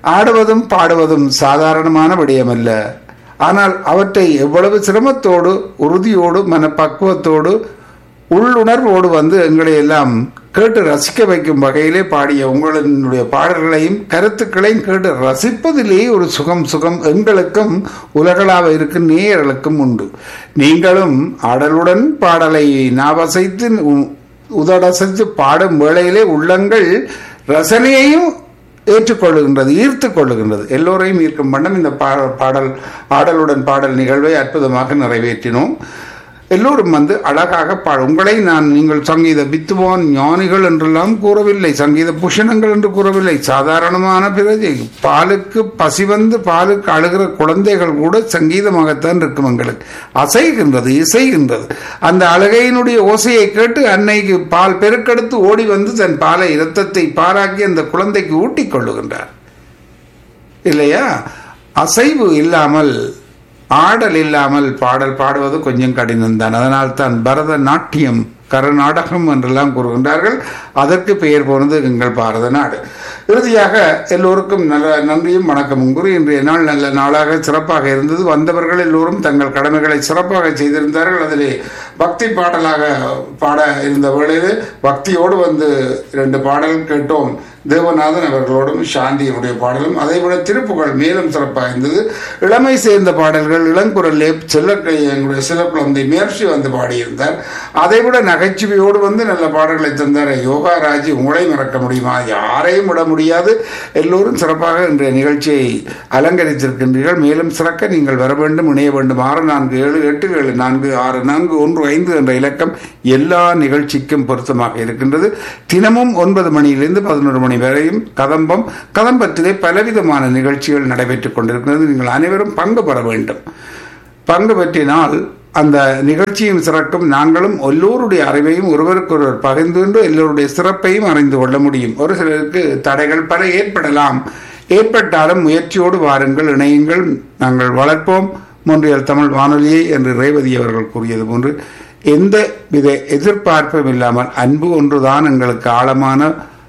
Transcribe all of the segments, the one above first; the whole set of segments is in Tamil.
ஆடுவதும் பாடுவதும் சாதாரணமான விடயமல்ல ஆனால் அவற்றை எவ்வளவு சிரமத்தோடு உறுதியோடு மனப்பக்குவத்தோடு உள்ளுணர்வோடு வந்து எங்களை எல்லாம் கேட்டு ரசிக்க வைக்கும் வகையிலே பாடிய உங்களுடைய பாடல்களையும் கருத்துக்களையும் கேட்டு ரசிப்பதிலேயே ஒரு சுகம் சுகம் எங்களுக்கும் உலகளாவ இருக்கும் நேயர்களுக்கும் உண்டு நீங்களும் ஆடலுடன் பாடலை நாவசைத்து உ- உதடசைத்து பாடும் வேளையிலே உள்ளங்கள் ரசனையையும் ஏற்றுக்கொள்ளுகின்றது ஈர்த்து கொள்ளுகின்றது எல்லோரையும் ஈர்க்கும் வண்ணம் இந்த பா- பாடல் ஆடலுடன் பாடல் நிகழ்வை அற்புதமாக நிறைவேற்றினோம் எல்லோரும் வந்து அழகாக பாட உங்களை நான் நீங்கள் சங்கீத வித்துவான் ஞானிகள் என்றெல்லாம் கூறவில்லை சங்கீத புஷணங்கள் என்று கூறவில்லை சாதாரணமான பிரஜை பாலுக்கு பசி வந்து பாலுக்கு அழுகிற குழந்தைகள் கூட சங்கீதமாகத்தான் இருக்கும் எங்களுக்கு அசைகின்றது இசைகின்றது அந்த அழுகையினுடைய ஓசையை கேட்டு அன்னைக்கு பால் பெருக்கெடுத்து ஓடி வந்து தன் பாலை இரத்தத்தை பாராக்கி அந்த குழந்தைக்கு ஊட்டிக் கொள்ளுகின்றார் இல்லையா அசைவு இல்லாமல் ஆடல் இல்லாமல் பாடல் பாடுவது கொஞ்சம் கடினம்தான் அதனால் தான் பரத நாட்டியம் கரநாடகம் என்றெல்லாம் கூறுகின்றார்கள் அதற்கு பெயர் போனது எங்கள் பாரத நாடு இறுதியாக எல்லோருக்கும் நல்ல நன்றியும் வணக்கமும் கூறி இன்றைய நாள் நல்ல நாளாக சிறப்பாக இருந்தது வந்தவர்கள் எல்லோரும் தங்கள் கடமைகளை சிறப்பாக செய்திருந்தார்கள் அதிலே பக்தி பாடலாக பாட இருந்த வேளையில் பக்தியோடு வந்து இரண்டு பாடல் கேட்டோம் தேவநாதன் அவர்களோடும் சாந்தியினுடைய பாடலும் அதை விட திருப்புகள் மேலும் சிறப்பாக இருந்தது இளமை சேர்ந்த பாடல்கள் இளங்குரலே செல்ல எங்களுடைய சில குழந்தை முயற்சி வந்து பாடியிருந்தார் அதை விட நகைச்சுவையோடு வந்து நல்ல பாடல்களை தந்தார் யோகா ராஜி உங்களை மறக்க முடியுமா யாரையும் விட முடியாது எல்லோரும் சிறப்பாக இன்றைய நிகழ்ச்சியை அலங்கரித்திருக்கின்றீர்கள் மேலும் சிறக்க நீங்கள் வர வேண்டும் இணைய வேண்டும் ஆறு நான்கு ஏழு எட்டு ஏழு நான்கு ஆறு நான்கு ஒன்று ஐந்து என்ற இலக்கம் எல்லா நிகழ்ச்சிக்கும் பொருத்தமாக இருக்கின்றது தினமும் ஒன்பது மணியிலிருந்து பதினோரு மணி வரையும் கதம்பம் கதம்பத்திலே பலவிதமான நிகழ்ச்சிகள் நடைபெற்றுக் கொண்டிருக்கிறது நீங்கள் அனைவரும் பங்கு பெற வேண்டும் பங்கு பெற்றினால் அந்த நிகழ்ச்சியும் சிறக்கும் நாங்களும் எல்லோருடைய அறிவையும் ஒருவருக்கொருவர் பகிர்ந்து கொண்டு எல்லோருடைய சிறப்பையும் அறிந்து கொள்ள முடியும் ஒரு சிலருக்கு தடைகள் பல ஏற்படலாம் ஏற்பட்டாலும் முயற்சியோடு வாருங்கள் இணையுங்கள் நாங்கள் வளர்ப்போம் மொன்றியல் தமிழ் வானொலியை என்று ரேவதி அவர்கள் கூறியது போன்று எந்த வித எதிர்பார்ப்பும் இல்லாமல் அன்பு ஒன்றுதான் எங்களுக்கு ஆழமான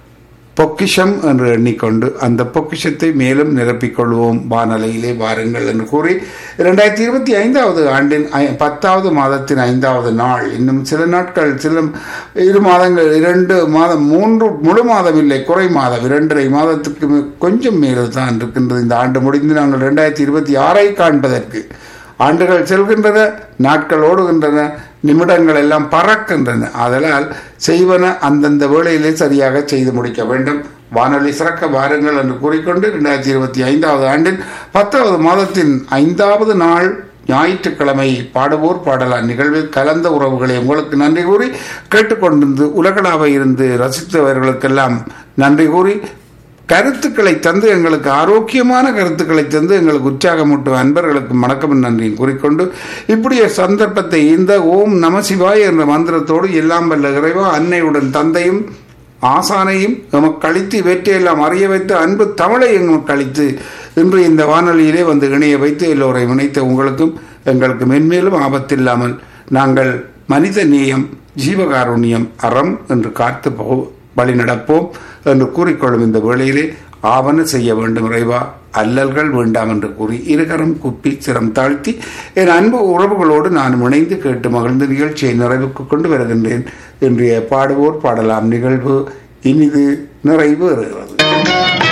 பொக்கிஷம் என்று எண்ணிக்கொண்டு அந்த பொக்கிஷத்தை மேலும் நிரப்பிக் கொள்வோம் வானலையிலே வாருங்கள் என்று கூறி இரண்டாயிரத்தி இருபத்தி ஐந்தாவது ஆண்டின் ஐ- பத்தாவது மாதத்தின் ஐந்தாவது நாள் இன்னும் சில நாட்கள் சில இரு மாதங்கள் இரண்டு மாதம் மூன்று முழு மாதம் இல்லை குறை மாதம் இரண்டரை மாதத்துக்கு மே- கொஞ்சம் மேல் தான் இருக்கின்றது இந்த ஆண்டு முடிந்து நாங்கள் இரண்டாயிரத்தி இருபத்தி ஆறை காண்பதற்கு ஆண்டுகள் செல்கின்றன நாட்கள் ஓடுகின்றன நிமிடங்கள் எல்லாம் பறக்கின்றன அதனால் செய்வன அந்தந்த வேளையிலே சரியாக செய்து முடிக்க வேண்டும் வானொலி சிறக்க வாருங்கள் என்று கூறிக்கொண்டு இரண்டாயிரத்தி இருபத்தி ஐந்தாவது ஆண்டின் பத்தாவது மாதத்தின் ஐந்தாவது நாள் ஞாயிற்றுக்கிழமை பாடுவோர் பாடலாம் நிகழ்வில் கலந்த உறவுகளை உங்களுக்கு நன்றி கூறி கேட்டுக்கொண்டிருந்து உலகளாக இருந்து ரசித்தவர்களுக்கெல்லாம் நன்றி கூறி கருத்துக்களை தந்து எங்களுக்கு ஆரோக்கியமான கருத்துக்களை தந்து எங்களுக்கு உற்சாகமூட்டும் அன்பர்களுக்கு வணக்கம் நன்றியும் கூறிக்கொண்டு இப்படிய சந்தர்ப்பத்தை இந்த ஓம் நம சிவாய என்ற மந்திரத்தோடு எல்லாம் வல்ல இறைவா அன்னையுடன் தந்தையும் ஆசானையும் நமக்கு அளித்து இவற்றையெல்லாம் அறிய வைத்து அன்பு தமிழை எங்களுக்கு அளித்து இன்று இந்த வானொலியிலே வந்து இணைய வைத்து எல்லோரையும் இணைத்த உங்களுக்கும் எங்களுக்கு மென்மேலும் ஆபத்தில்லாமல் நாங்கள் மனித நேயம் ஜீவகாருண்யம் அறம் என்று காத்து போ வழி நடப்போம் என்று கூறிக்கொள்ளும் இந்த வேளையிலே ஆவண செய்ய வேண்டும் இறைவா அல்லல்கள் வேண்டாம் என்று கூறி இருகரம் குப்பி சிரம் தாழ்த்தி என் அன்பு உறவுகளோடு நான் இணைந்து கேட்டு மகிழ்ந்து நிகழ்ச்சியை நிறைவுக்கு கொண்டு வருகின்றேன் இன்றைய பாடுவோர் பாடலாம் நிகழ்வு இனிது நிறைவேறுகிறது